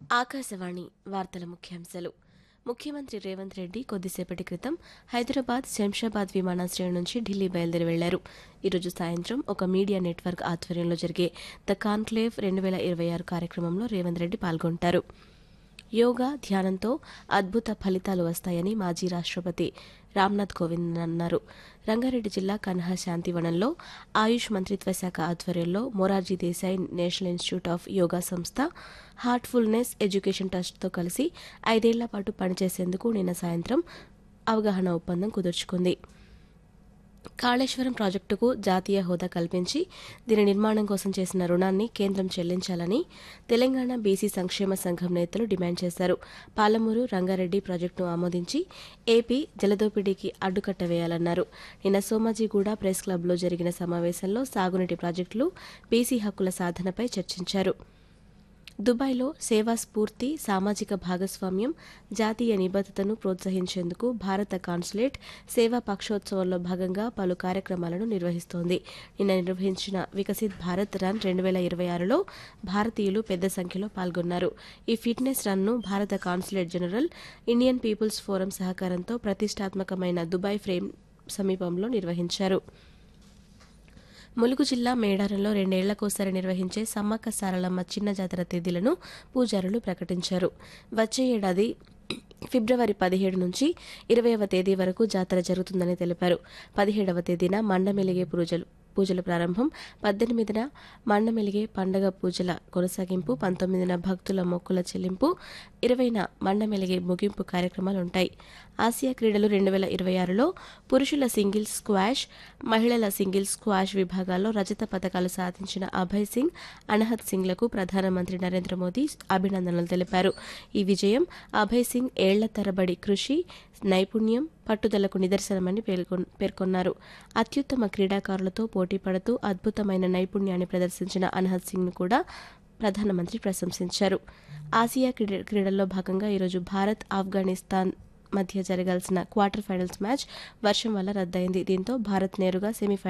ఆకాశవాణి వార్తల ముఖ్యాంశాలు ముఖ్యమంత్రి రేవంత్ రెడ్డి కొద్దిసేపటి క్రితం హైదరాబాద్ శంషాబాద్ విమానాశ్రయం నుంచి ఢిల్లీ బయలుదేరి వెళ్లారు ఈరోజు సాయంత్రం ఒక మీడియా నెట్వర్క్ ఆధ్వర్యంలో జరిగే ద కాన్క్లేవ్ రెండు వేల ఇరవై ఆరు కార్యక్రమంలో రేవంత్ రెడ్డి పాల్గొంటారు యోగా ధ్యానంతో అద్భుత ఫలితాలు వస్తాయని మాజీ రాష్ట్రపతి రామ్నాథ్ కోవింద్ అన్నారు రంగారెడ్డి జిల్లా కన్హా శాంతివనంలో ఆయుష్ మంత్రిత్వ శాఖ ఆధ్వర్యంలో Morarji Desai national institute of yoga సంస్థ హార్ట్ఫుల్నెస్ ఎడ్యుకేషన్ ట్రస్ట్తో కలిసి ఐదేళ్ల పాటు పనిచేసేందుకు నిన్న సాయంత్రం అవగాహన ఒప్పందం కుదుర్చుకుంది కాళేశ్వరం ప్రాజెక్టుకు జాతీయ హోదా కల్పించి దీని నిర్మాణం కోసం చేసిన రుణాన్ని కేంద్రం చెల్లించాలని తెలంగాణ బీసీ సంక్షేమ సంఘం నేతలు డిమాండ్ చేశారు పాలమూరు రంగారెడ్డి ప్రాజెక్టును ఆమోదించి ఏపీ జలదోపిడీకి అడ్డుకట్ట వేయాలన్నారు నిన్న సోమాజిగూడ ప్రెస్ క్లబ్లో జరిగిన సమావేశంలో సాగునీటి ప్రాజెక్టులు బీసీ హక్కుల సాధనపై చర్చించారు దుబాయ్లో సేవా స్ఫూర్తి సామాజిక భాగస్వామ్యం జాతీయ నిబద్ధతను ప్రోత్సహించేందుకు భారత కాన్సులేట్ సేవా పక్షోత్సవంలో భాగంగా పలు కార్యక్రమాలను నిర్వహిస్తోంది నిన్న నిర్వహించిన వికసిత్ భారత్ రన్ రెండు వేల ఇరవై ఆరులో భారతీయులు పెద్ద సంఖ్యలో పాల్గొన్నారు ఈ ఫిట్నెస్ రన్ను భారత consulate general Indian people's forum సహకారంతో ప్రతిష్టాత్మకమైన దుబాయ్ ఫ్రేమ్ సమీపంలో నిర్వహించారు ములుగు జిల్లా మేడారంలో రెండేళ్లకోసారి నిర్వహించే సమ్మక్క సారలమ్మ చిన్న జాతర తేదీలను పూజారులు ప్రకటించారు వచ్చే ఏడాది ఫిబ్రవరి పదిహేడు నుంచి ఇరవైవ తేదీ వరకు జాతర జరుగుతుందని తెలిపారు పదిహేడవ తేదీన మండమెలిగే పూజలు పూజల ప్రారంభం పద్దెనిమిదిన మండమెలిగే పండగ పూజల కొనసాగింపు పంతొమ్మిదిన భక్తుల మొక్కుల చెల్లింపు ఇరవైన మండమెలిగే ముగింపు కార్యక్రమాలు ఉంటాయి ఆసియా క్రీడలు రెండు వేల ఇరవై ఆరులో పురుషుల సింగిల్స్ స్క్వాష్ మహిళల సింగిల్స్ స్క్వాష్ విభాగాల్లో రజత పథకాలు సాధించిన అభయ్ సింగ్ అనహత్ సింగ్లకు ప్రధానమంత్రి నరేంద్ర మోదీ అభినందనలు తెలిపారు ఈ విజయం అభయ్ సింగ్ ఏళ్ల తరబడి కృషి నైపుణ్యం పట్టుదలకు నిదర్శనమని పేర్కొన్- పేర్కొన్నారు అత్యుత్తమ క్రీడాకారులతో పోటీ పడుతూ అద్భుతమైన నైపుణ్యాన్ని ప్రదర్శించిన అనహత్ సింగ్ను కూడా ప్రధానమంత్రి ప్రశంసించారు ఆసియా క్రీడ- క్రీడల్లో భాగంగా ఈరోజు భారత్ ఆఫ్ఘనిస్తాన్ మధ్య జరగాల్సిన క్వార్టర్ ఫైనల్స్ మ్యాచ్ వర్షం వల్ల రద్దయింది దీంతో భారత్ నేరుగా సెమీఫైనల్